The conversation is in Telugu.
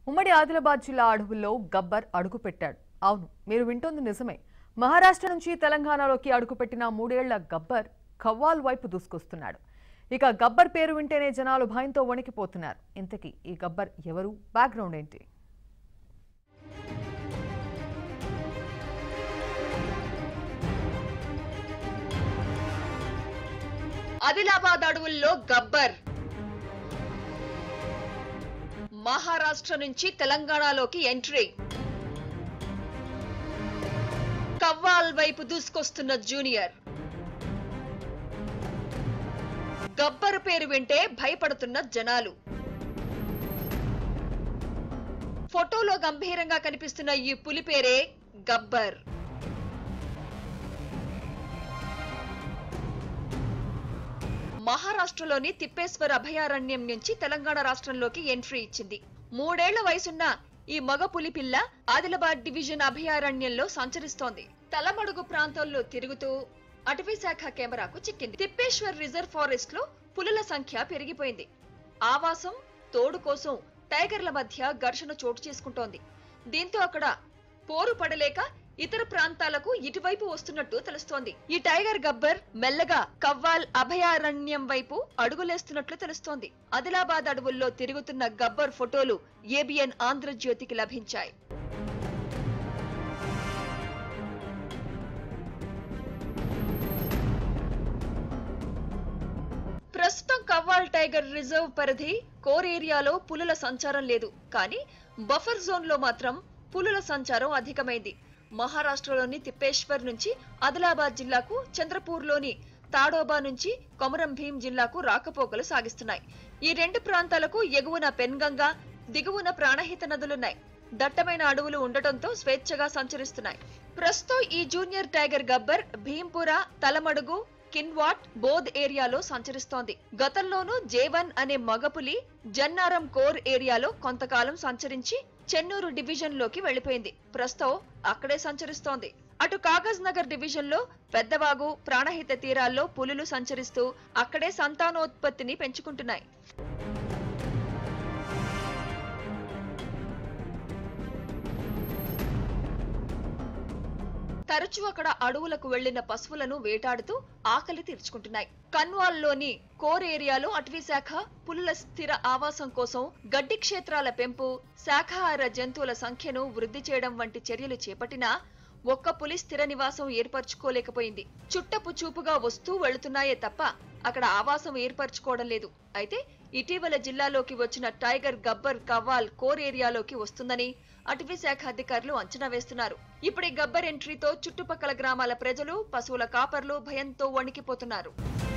ఉమ్మడి ఆదిలాబాద్ జిల్లా అడవుల్లో గబ్బర్ అడుగుపెట్టాడు అవును మీరు వింటోంది నిజమే మహారాష్ట్ర నుంచి తెలంగాణలోకి అడుగుపెట్టిన మూడేళ్ల గబ్బర్ ఖవ్వాల్ వైపు దూసుకొస్తున్నాడు ఇక గబ్బర్ పేరు వింటేనే జనాలు భయంతో వణికిపోతున్నారు ఇంతకీ ఈ గబ్బర్ ఎవరు బ్యాక్గ్రౌండ్ ఏంటి ఆదిలాబాద్ అడవుల్లో గబ్బర్ మహారాష్ట్ర నుంచి తెలంగాణలోకి ఎంట్రీ కవ్వాల్ వైపు దూసుకొస్తున్న జూనియర్ గబ్బర్ పేరు వింటే భయపడుతున్న జనాలు ఫోటోలో గంభీరంగా కనిపిస్తున్న ఈ పులి పేరే గబ్బర్ మహారాష్ట్రలోని తిప్పేశ్వర్ అభయారణ్యం నుంచి తెలంగాణ రాష్ట్రంలోకి ఎంట్రీ ఇచ్చింది మూడేళ్ల వయసున్న ఈ మగ పులి పిల్ల ఆదిలాబాద్ డివిజన్ అభయారణ్యంలో సంచరిస్తోంది తలమడుగు ప్రాంతాల్లో తిరుగుతూ అటవీ శాఖ కెమెరాకు చిక్కింది తిప్పేశ్వర్ రిజర్వ్ ఫారెస్ట్ లో పులుల సంఖ్య పెరిగిపోయింది ఆవాసం తోడు కోసం టైగర్ల మధ్య ఘర్షణ చోటు చేసుకుంటోంది దీంతో అక్కడ పోరు పడలేక ఇతర ప్రాంతాలకు ఇటువైపు వస్తున్నట్టు తెలుస్తోంది ఈ టైగర్ గబ్బర్ మెల్లగా కవ్వాల్ అభయారణ్యం వైపు అడుగులేస్తున్నట్లు తెలుస్తోంది ఆదిలాబాద్ అడవుల్లో తిరుగుతున్న గబ్బర్ ఫోటోలు ఏబిఎన్ ఆంధ్రజ్యోతికి లభించాయి ప్రస్తుతం కవ్వాల్ టైగర్ రిజర్వ్ పరిధి కోర్ ఏరియాలో పులుల సంచారం లేదు కానీ బఫర్ జోన్ లో మాత్రం పులుల సంచారం అధికమైంది మహారాష్ట్రలోని తిప్పేశ్వర్ నుంచి ఆదిలాబాద్ జిల్లాకు చంద్రపూర్లోని తాడోబా నుంచి కొమరం భీం జిల్లాకు రాకపోకలు సాగిస్తున్నాయి ఈ రెండు ప్రాంతాలకు ఎగువన పెన్గంగా దిగువన ప్రాణహిత నదులున్నాయి దట్టమైన అడవులు ఉండటంతో స్వేచ్ఛగా సంచరిస్తున్నాయి ప్రస్తుతం ఈ జూనియర్ టైగర్ గబ్బర్ భీంపుర తలమడుగు కిన్వాట్ బోధ్ ఏరియాలో సంచరిస్తోంది గతంలోనూ జేవన్ అనే మగపులి జన్నారం కోర్ ఏరియాలో కొంతకాలం సంచరించి చెన్నూరు డివిజన్ లోకి వెళ్లిపోయింది ప్రస్తుతం అక్కడే సంచరిస్తోంది అటు కాగజ్ నగర్ డివిజన్ లో పెద్దవాగు ప్రాణహిత తీరాల్లో పులులు సంచరిస్తూ అక్కడే సంతానోత్పత్తిని పెంచుకుంటున్నాయి తరచూ అక్కడ అడవులకు వెళ్లిన పశువులను వేటాడుతూ ఆకలి తీర్చుకుంటున్నాయి కన్వాల్లోని కోర్ ఏరియాలో అటవీ శాఖ పులుల స్థిర ఆవాసం కోసం గడ్డి క్షేత్రాల పెంపు శాఖాహార జంతువుల సంఖ్యను వృద్ధి చేయడం వంటి చర్యలు చేపట్టినా ఒక్క పులి స్థిర నివాసం ఏర్పరచుకోలేకపోయింది చుట్టపు చూపుగా వస్తూ వెళుతున్నాయే తప్ప అక్కడ ఆవాసం ఏర్పరచుకోవడం లేదు అయితే ఇటీవల జిల్లాలోకి వచ్చిన టైగర్ గబ్బర్ కవ్వాల్ కోర్ ఏరియాలోకి వస్తుందని అటవీ శాఖ అధికారులు అంచనా వేస్తున్నారు ఇప్పుడు ఈ గబ్బర్ ఎంట్రీతో చుట్టుపక్కల గ్రామాల ప్రజలు పశువుల కాపర్లు భయంతో వణికిపోతున్నారు